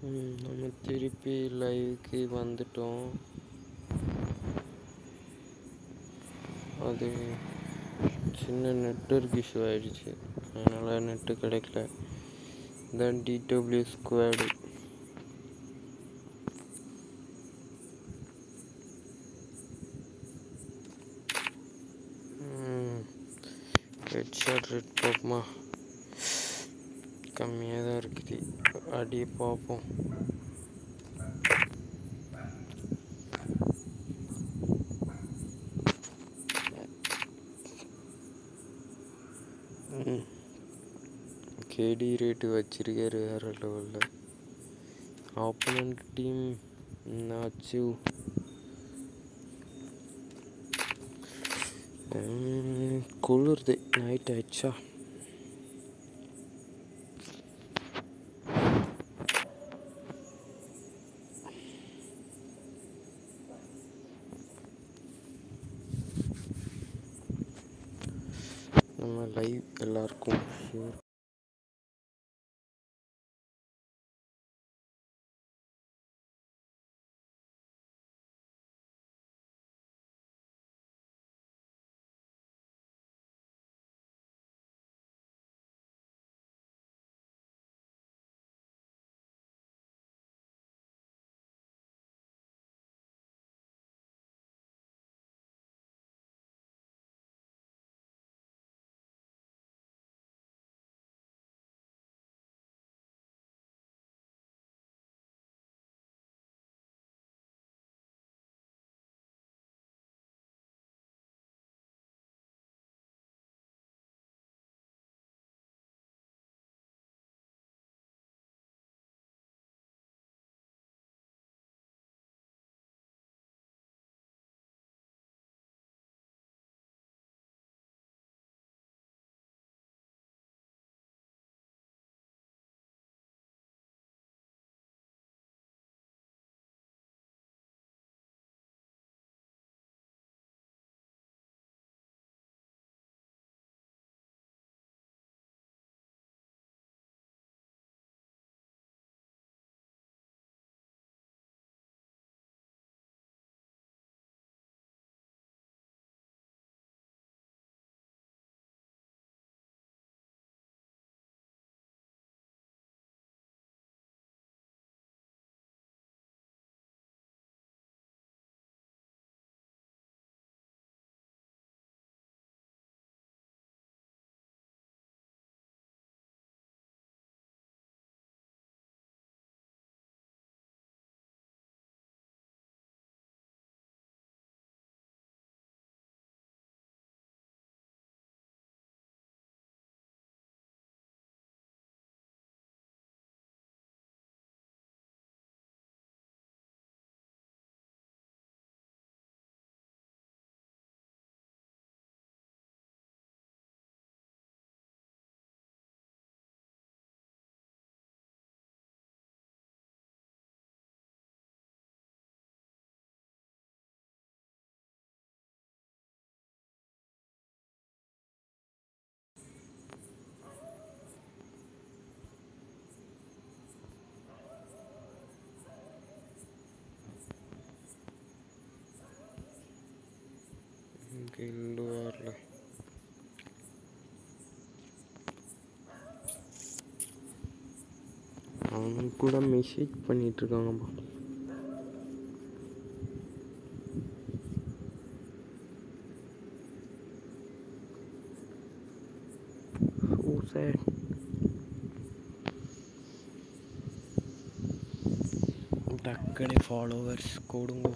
ம், நம்ம திருப்பி லைவ்க்கு வந்துட்டோம் அது சின்ன நெட்ஒர்க் இஷ்யூ ஆயிடுச்சு அதனால் நெட்டு கிடைக்கல then TW squad red shot red பார்ப்போமா கம்மியாக தான் இருக்குது அடியை பார்ப்போம் கேடி ரேட்டு வச்சிருக்காரு வேறு லெவலில் ஆப்போனண்ட் டீம் என்னாச்சு ம், குளிருது நைட் ஆயிடுச்சா நம்ம லைவ் எல்லாருக்கும் ஷேர் கில்டு வாரில் அவங்க கூட மெசேஜ் பண்ணிட்டு இருக்காங்கப்பா So sad. டக்குனு ஃபாலோவர்ஸ் கொடுங்க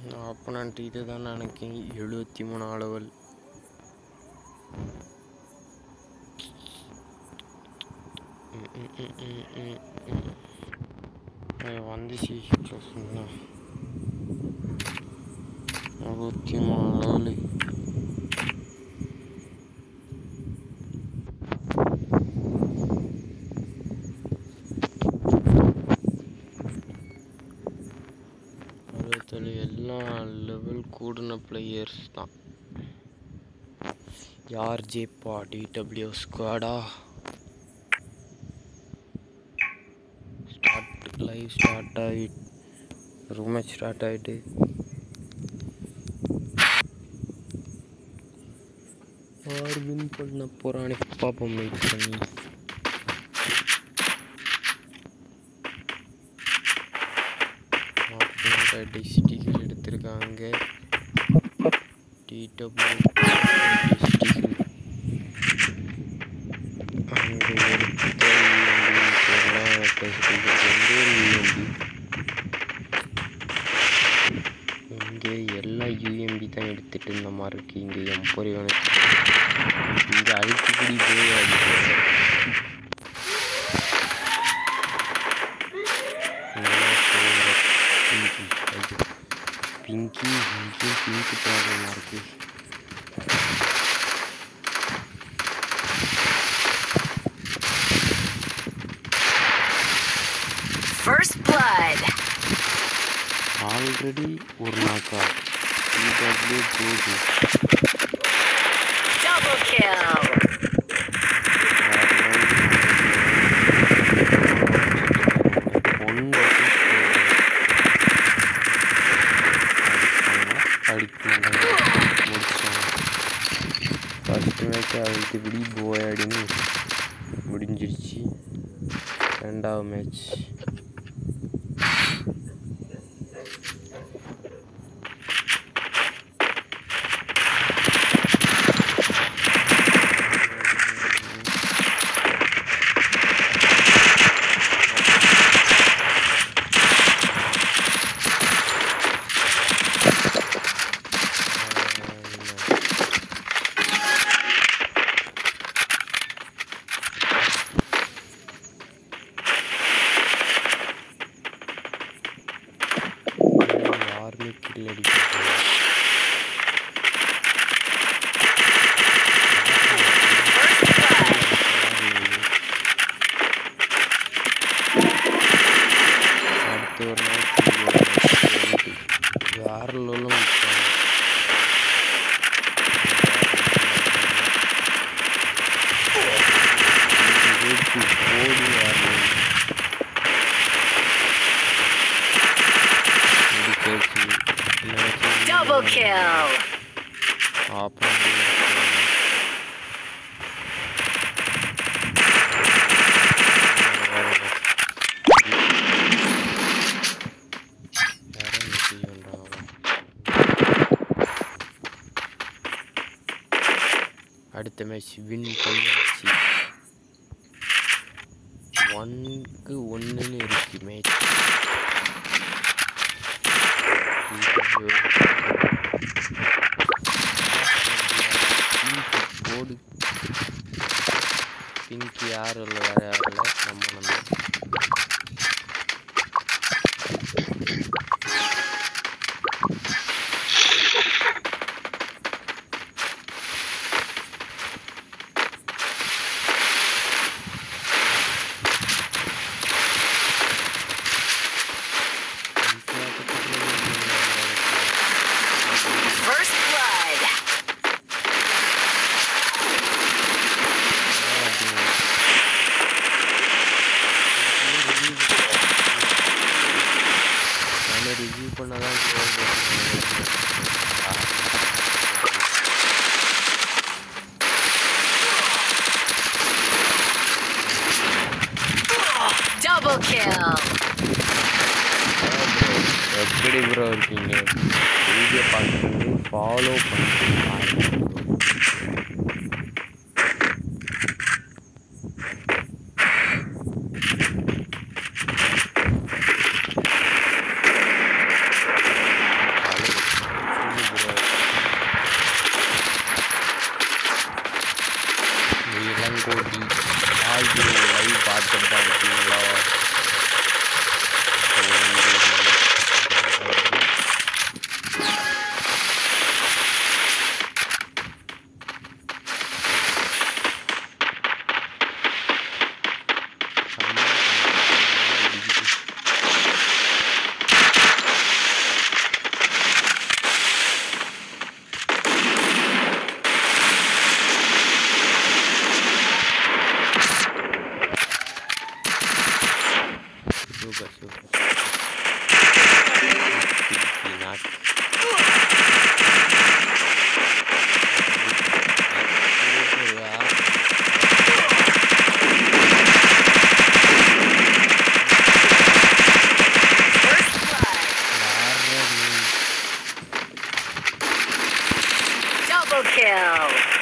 ஆப்பனண்ட் இது தான் நினைக்கிறேன் எழுபத்தி மூணு அளவல் ம், ம், ம், ம், ம், ம். ஏய், வந்துச்சு சொன்னா அறுபத்தி மூணு அளவு அறுபத்தேழு எல்லா லெவல் கூடின பிளேயர்ஸ் தான் யார் ஜேப்பா டிடபிள்யூ ஸ்குவாடா ஸ்டார்ட் லைவ் ஸ்டார்ட் ஆகிட்டு ரூம் மேட்ச் ஸ்டார்ட் ஆகிட்டு யார் வின் பண்ண போகிறான்னு பார்ப்போம் வெயிட் பண்ணி டிஸ்ட்ரிக்ட் எடுத்திருக்காங்க டிடபிள்யூ டிஸ்ட்ரிக்ட் அங்கே இங்கே எல்லா யூஎம்பி தான் எடுத்துட்டு இருந்த மாதிரி இருக்கு இங்கே எம்பொரி இங்கே அழுத்துக்குடி போய் அடிக்கிறாங்க பிங்கி பிங்கி பிங்க் ப்ராப்ளமாக இருக்கு First blood. ஆல்ரெடி ஒரு நாக்கா டிடபிள்யூ போகுது Double kill. ஒன்று அடிக்கணும் முடிச்சோம் ஃபஸ்ட் மேட்ச் அழுத்தபடி போயாடின்னு முடிஞ்சிருச்சு ரெண்டாவது மேட்ச் யாருமே கில் அடிக்க First blood. அடுத்த ஒரு நாள் வேற லெவலும் ஓடி வேற Double kill. அப்புறம் அடுத்த மேட்ச் வின் பண்ணியாச்சு ஒன்க்கு ஒன்றுன்னு இருக்கு மேட்ச் போடு பிங்க் யாரும் இல்லை வேற யாரும் இல்லை நம்ம நம்ம First blood. நம்ம ரிவ்யூ பண்ணதான் Double kill. எப்படி ப்ரோ இருக்கீங்க வீடியோ பார்க்குறது ஃபாலோ பண்ணுங்க Double kill.